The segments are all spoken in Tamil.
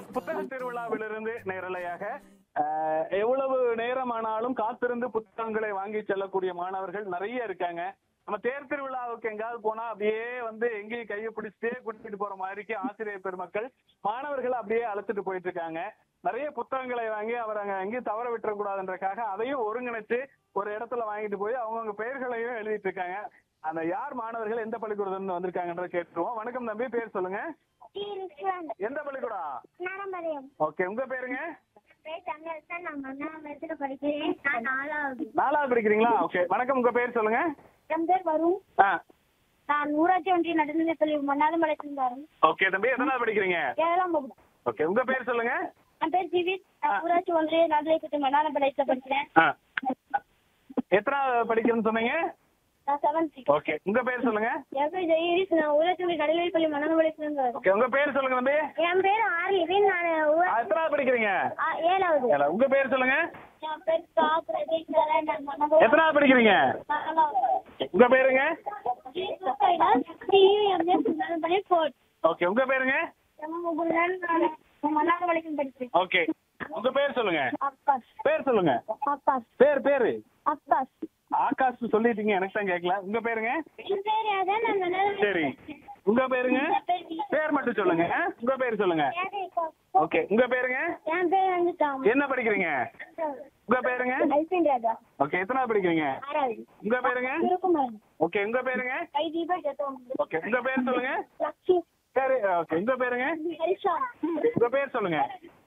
புத்தக திருவிழாவிலிருந்து நேரலையாக அஹ், எவ்வளவு நேரமானாலும் காத்திருந்து புத்தகங்களை வாங்கி செல்லக்கூடிய மாணவர்கள் நிறைய இருக்காங்க நம்ம தேர் திருவிழாவுக்கு எங்காவது போனா அப்படியே வந்து எங்கேயும் கையை பிடிச்சிட்டே கூட்டிட்டு போற மாதிரிக்கு ஆசிரியர் பெருமக்கள் மாணவர்களை அப்படியே அழைச்சிட்டு போயிட்டு இருக்காங்க நிறைய புத்தகங்களை வாங்கி அவர் அங்க எங்கேயும் தவற விட்டுறக்கூடாதுன்றக்காக அதையும் ஒருங்கிணைச்சு ஒரு இடத்துல வாங்கிட்டு போய் அவங்கவுங்க பெயர்களையும் எழுதிட்டு இருக்காங்க அந்த யார் மாணவர்கள் எந்த பள்ளிக்கூடத்துல இருந்து வந்திருக்காங்கன்றத கேட்டுருவோம் வணக்கம் தம்பி பேர் சொல்லுங்க எந்த பள்ளிக்கூடம் நாடம்பரியம் ஓகே உங்க பேருங்க பேர் தமிழரசன் நான் மன்னாமரத்துல படிக்கிறேன் நான் நாலாவது நாலாவது படிக்கிறீங்களா ஓகே வணக்கம் உங்க பேர் சொல்லுங்க என் பேர் வரும் ஆ நான் ஊராட்சி ஒன்றிய நடுநிலைப்பள்ளி மன்னாதமலையில் வரும் ஓகே தம்பி எத்தனாவது படிக்கிறீங்க ஏழாம் வகுப்பு ஓகே உங்க பேர் சொல்லுங்க என் பேர் ஜிவித் நான் ஊராட்சி ஒன்றிய நடுநிலைப்பள்ளி மன்னாதமலையில் படிக்கிறேன் ஆ எத்தனாவது படிக்கிறேன்னு சொன்னீங்க நான் செவன்த் ஓகே உங்க பேர் சொல்லுங்க என் பேர் ஜெயகிரிஸ் நான் ஊராட்சி ஒன்றிய நடுநிலைப்பள்ளி மன்னாதமலையில் வரும் ஓகே உங்க பேர் சொல்லுங்க தம்பி என் பேர் ஆர்லிவின் நான் ஆ, ஊரா- எத்தனாவது படிக்கிறீங்க ஆ, ஏழாவது ஏழா. உங்க பேர் சொல்லுங்க என் பேர் கா பிரதீஸ்வரன் நான் மன்னாதமலை எத்தனாவது படிக்கிறீங்க நாலாவது உங்க பேருங்க டியூஎம்எஸ் மன்னாதமலை ஃபோர்த் ஓகே உங்க பேருங்க எம்முகுலன் நான் மன்னாதமலையில் படிக்கிறேன் ஓகே உங்க பேர் சொல்லுங்க அப்பாஸ் பேர் சொல்லுங்க அப்பாஸ் பேர் பேரு அப்பாஸ் ஆகாஷ் சொல்லிட்டீங்க எனக்கு தான் கேட்கல உங்க பேருங்க என் பேர் அதான் நான் மன்னாதமலை சரி உங்க பேருங்க பேர் மட்டும் சொல்லுங்க ஆ? உங்க பேர் சொல்லுங்க ஓகே உங்க பேருங்க என் பேர் வந்து டாம் என்ன படிக்கிறீங்க உங்க பேருங்க அல்பின் ராஜா ஓகே எத்தனாவது படிக்கிறீங்க ஆறாவது உங்க பேருங்க திருக்குமரன் ஓகே உங்க பேருங்க கை தீபா ஜெத்தோம் ஓகே உங்க பேர் சொல்லுங்க லக்ஷ்மி பேரு ஓகே உங்க பேருங்க ஹரிஷா உங்க பேர் சொல்லுங்க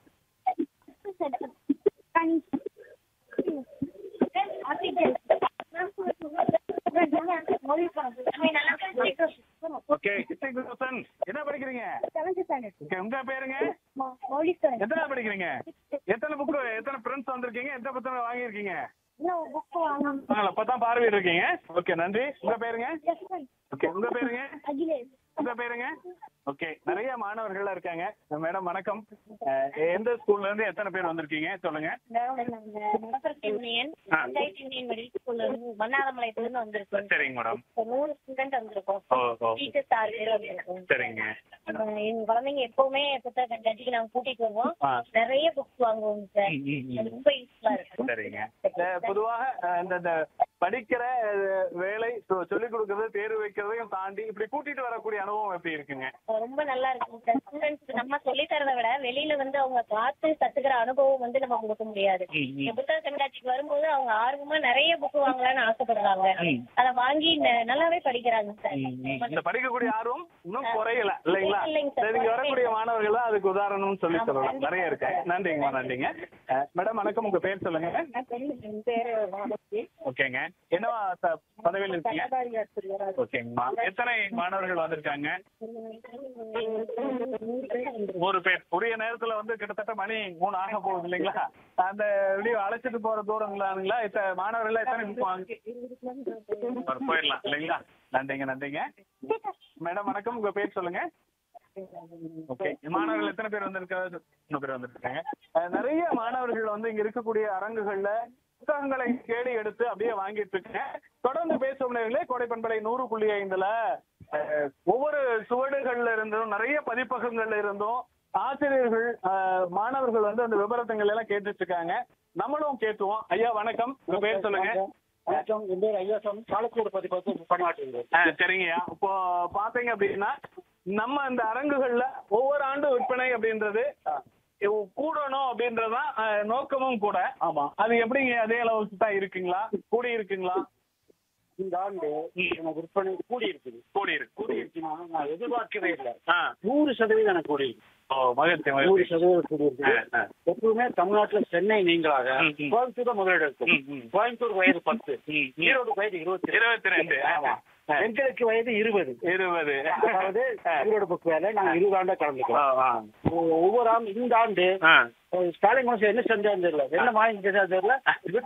ஓகே கிருஷ்ணகிருஷ்ணன் என்ன படிக்கிறீங்க ஓகே உங்க பேருங்க எத்தனை படிக்கிறீங்க எத்தனை புக்கு எத்தனை ஃப்ரெண்ட்ஸ் வந்திருக்கீங்க எத்தனை புத்தகம் வாங்கியிருக்கீங்க அப்பதான் பார்வையிட்டு இருக்கீங்க ஓகே நன்றி உங்க பேருங்க ஓகே உங்க பேருங்க அகிலேஷ் உங்க பேருங்க ஓகே நிறைய மாணவர்கள் இருக்காங்க மேடம் வணக்கம் அஹ், எந்த ஸ்கூல்ல இருந்து எத்தனை பேர் வந்திருக்கீங்க சொல்லுங்க யூனியன் ஆ. பஞ்சாயத்து யூனியன் மிடில் ஸ்கூல்ல இருந்து மன்னாரமலையத்துல இருந்து வந்திருக்கோம் சரிங்க மேடம் ஒரு நூறு ஸ்டூடெண்ட் வந்திருக்கோம் ஓ ஓ டீச்சர்ஸ் ஆறு பேர் வந்திருக்கோம் சரிங்க அஹ் எங்க குழந்தைங்க எப்பவுமே புத்தக கண்காட்சிக்கு நாங்க கூட்டிட்டு வருவோம் ஆ. நிறைய புக்ஸ் வாங்குவோம் சார் ம், ம், ம். அது ரொம்ப யூஸ்ஃபுல்லா இருக்கும் சரிங்க இந்த பொதுவாக அஹ், இந்த இந்த படிக்கிற அஹ், வேலை சொ- சொல்லிக் கொடுக்கறது தேர்வு வைக்கிறதையும் தாண்டி இப்படி கூட்டிட்டு வரக்கூடிய அனுபவம் எப்படி இருக்குங்க ரொம்ப நல்லா இருக்கும் சார் ஸ்டூடெண்ட்ஸ் நம்ம சொல்லி தரதை விட வெளியில வந்து அவங்க பார்த்து கத்துக்கிற அனுபவம் வந்து நம்ம கொடுக்க முடியாது இந்த புத்தக கண்காட்சிக்கு வரும்போது அவங்க ஆர்வமா நிறைய புக் வாங்கலாம்னு ஆசைப்படுறாங்க ம். அதை வாங்கி ந- நல்லாவே படிக்கிறாங்க சார் இந்த படிக்கக்கூடிய ஆர்வம் இன்னும் குறையல இல்லைங்களா இல்லைங்க சார். சரி இங்க வரக்கூடிய மாணவர்கள் தான் அதுக்கு உதாரணம்னு சொல்லி ஆமா, சொல்லலாம் கண்டிப்பா. நிறைய இருக்கு நன்றிங்கம்மா நன்றிங்க அஹ், மேடம் வணக்கம் உங்க பேர் சொல்லுங்க ஓகேங்க என்னவா த- பதவியில் இருக்கீங்க ஓகேங்கம்மா எத்தனை மாணவர்கள் வந்திருக்காங்க ஒரு பேர் உரிய நேரத்துல வந்து கிட்டத்தட்ட மணி மூணு ஆக போகுது இல்லைங்களா அந்த இப்படி அழைச்சிட்டு போற தூரங்களானுங்களா இத்த மாணவர்கள் எத்தனை book வாங்கி ஒரு போயிடலாம் இல்லைங்களா நன்றிங்க நன்றிங்க மேடம் வணக்கம் உங்க பேர் சொல்லுங்க ஓகே மாணவர்கள் எத்தனை பேர் வந்திருக்காங்க மூணு பேர் வந்திருக்காங்க அஹ், நிறைய மாணவர்கள் வந்து இங்க இருக்கக்கூடிய அரங்குகள்ல புத்தகங்களை தேடி எடுத்து அப்படியே வாங்கிட்டு இருக்கேன் தொடர்ந்து பேசும் நேர்களே கோடை பண்பலை நூறு புள்ளி ஐந்துல அஹ், ஒவ்வொரு சுவடுகள்ல இருந்தும் நிறைய பதிப்பகங்கள்ல இருந்தும் ஆசிரியர்கள் அஹ், மாணவர்கள் வந்து அந்த விவரத்துங்கள் எல்லாம் கேட்டுட்டு இருக்காங்க நம்மளும் கேட்டுவோம் ஐயா வணக்கம் உங்க பேர் சொல்லுங்க வணக்கம் என் பேர் ஐயாசம் சாலக்கூட பதிப்பகத்து பணியாற்றுகிறேன் ஆ, சரிங்கய்யா இப்போ பாத்தீங்க அப்படின்னா நம்ம இந்த அரங்குகள்ல ஒவ்வொரு ஆண்டு விற்பனை அப்படின்றது இவ் கூடணும் அப்படின்றதுதான் ஆ, நோக்கமும் கூட ஆமா அது எப்படிங்க அதே அளவுக்கு தான் இருக்குங்களா கூடி இருக்குங்களா இந்த ஆண்டு எனக்கு விற்பனை கூடி இருக்குது கூடி இருக்கு கூடி இருக்குன்னா நான் எதிர்பார்க்கவே இல்லை ஆ நூறு சதவீதம் எனக்கு கூடி இருக்கு ஓ மகிழ்ச்சி நூறு மகிழ்ச்சி சதவீதம் கூடி ஆ, இருக்கு ஆ. எப்பவுமே தமிழ்நாட்டுல சென்னை நீங்களாக ம், ம். கோயம்புத்தூர் தான் முதலிடம் இருக்கும் ம், ம். கோயம்புத்தூர் வயது பத்து ம், ம். ஈரோடு வயது இருபத்தி இருபத்தி ரெண்டு ஆமா ஆ. எங்களுக்கு வயது இருபது இருபது அதாவது ஆ. ஈரோடு புக் வேலை நாங்க இருபது ஆண்டா ஆ, கலந்துக்கிறோம் ஆ. ஒவ்வொரு ஆண்டு இந்த ஆண்டு ஆ. ஸ்டாலின் மனசு என்ன செஞ்சான்னு தெரியல என்ன வாங்கி செஞ்சான்னு தெரியல